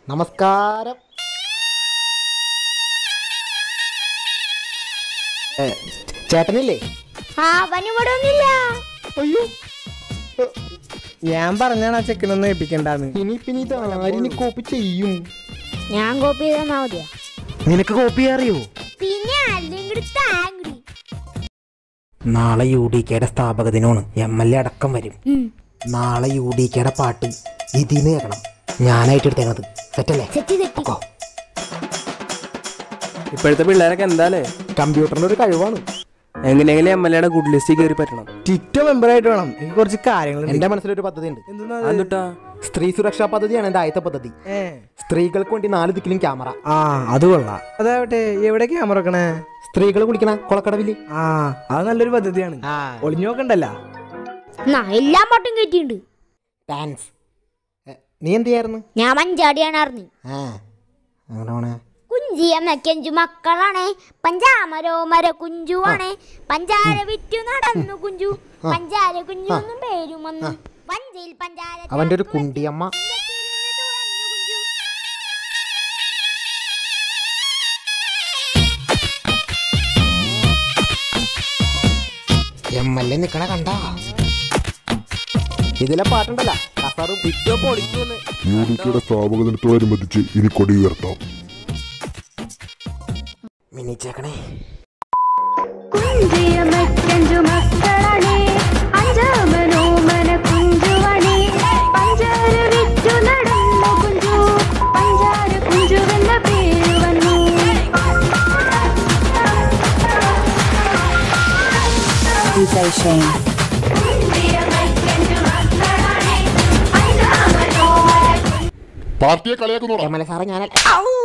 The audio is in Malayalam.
നമസ്കാരം ഏ, ചേട്ടനില്ലേ ആ അവനിവിടെ ഒന്നില്ല അയ്യോ ഞാൻ പറഞ്ഞാണ് ആ ചെക്കനൊന്നും ഏൽപ്പിക്കണ്ടെന്ന് ഇനി പിന്നെ ഇത് ആരിനി കോപ്പി ചെയ്യും ഞാൻ കോപ്പി ചെയ്ത് തന്നാ മതിയോ നിനക്ക് കോപ്പി അറിയോ പിന്നെ അല്ലെങ്കിൽ താങ്ക്ടി നാളെ യു ഡി കെയുടെ സ്ഥാപക ദിനമാണ് എം എൽ എ അടക്കം വരും നാളെ യു ഡി കെയുടെ പാട്ട് ഇതിന്ന് കേൾക്കണം ഞാനായിട്ട് എടുത്തേക്കണത് സെറ്റല്ലേ സെറ്റ് തെറ്റി ഓ ഇപ്പോഴത്തെ പിള്ളേരൊക്കെ എന്താലേ കമ്പ്യൂട്ടറിന്റെ ഒരു കഴിവാണ് എങ്ങനെയെങ്കിലും എം എൽ എയുടെ ഗുഡ് ലിസ്റ്റിൽ കയറി പറ്റണം ടിറ്റോ മെമ്പർ ആയിട്ട് വേണം എനിക്ക് കുറച്ച് കാര്യങ്ങൾ എന്റെ മനസ്സിലൊരു പദ്ധതി ഉണ്ട് എന്തുട്ടാ സ്ത്രീ സുരക്ഷാ പദ്ധതിയാണ് എന്റെ ആദ്യത്തെ പദ്ധതി സ്ത്രീകൾക്ക് വേണ്ടി നാല് ദിക്കിലും ക്യാമറ ആ അത് കൊള്ളാം അതാവട്ടെ എവിടെ ക്യാമറ വെക്കണേ സ്ത്രീകൾ കുളിക്കണ കൊളക്കടവില് ആ അത് നല്ലൊരു പദ്ധതിയാണ് ഒളിഞ്ഞു നോക്കണ്ടല്ലോ എന്നാ എല്ലാ പാട്ടും കേട്ടിട്ടുണ്ട് ഡാൻസ് നീ എന്ത് ചെയ്യായിരുന്നു ഞാൻ മഞ്ചാടിയാണ് അറിഞ്ഞു ആ അങ്ങനെ പോണേ കുഞ്ചിയമ്മ കെഞ്ചു മക്കളാണേ പഞ്ചാമരോമര കുഞ്ചുവാണേ പഞ്ചാര വിറ്റു നടന്നു കുഞ്ചു പഞ്ചാര കുഞ്ചു എന്നും പേരും വന്നു പഞ്ചയിൽ പഞ്ചാര അവന്റെ ഒരു കുണ്ടിയമ്മ എം എൽ എ നിക്കണ കണ്ട ഇതിലെ പാട്ടുണ്ടല്ല കസറും ടിറ്റോ പൊളിക്കൂന്ന് യു ഡി കെയുടെ സ്ഥാപക ദിനത്തോടനുബന്ധിച്ച് ഇനി കൊടി ഉയർത്താം മിനിച്ചേക്കണേ കുഞ്ചിയമറ്റഞ്ചു മക്കളണേ അഞ്ചാമനോമന കുഞ്ചുവണേ പഞ്ചാര വിറ്റു നടന്നു കുഞ്ചു പഞ്ചാര കുഞ്ചുവെന്ന പേരു വന്നു പാർട്ടിയെ കളിയാക്കുന്നോടാ എം എൽ എ സാറേ ഞാനല്ല